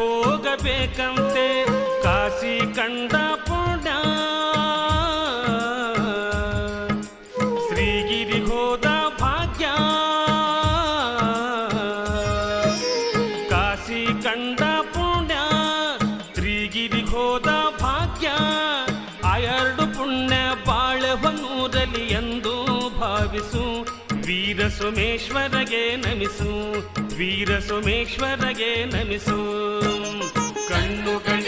ಹೋಗಬೇಕಂತೆ ಕಾಶಿ ಕಂಡ ಪುಣ್ಯ ಶ್ರೀಗಿರಿ ಹೋದ ಭಾಗ್ಯ ಕಾಶಿ ಕಂಡ ಪುಣ್ಯ ಶ್ರೀಗಿರಿ ಹೋದ ಭಾಗ್ಯ ಆ ಎರಡು ಪುಣ್ಯ ಬಾಳೆಹೊನ್ನೂರಲಿ ಎಂದು ಭಾವಿಸು ವೀರ ಸೋಮೇಶ್ವರಗೆ ನಮಿಸು ವೀರ ಸೋಮೇಶ್ವರಗೆ ನಮಿಸು ಕಣ್ಣುಗಳ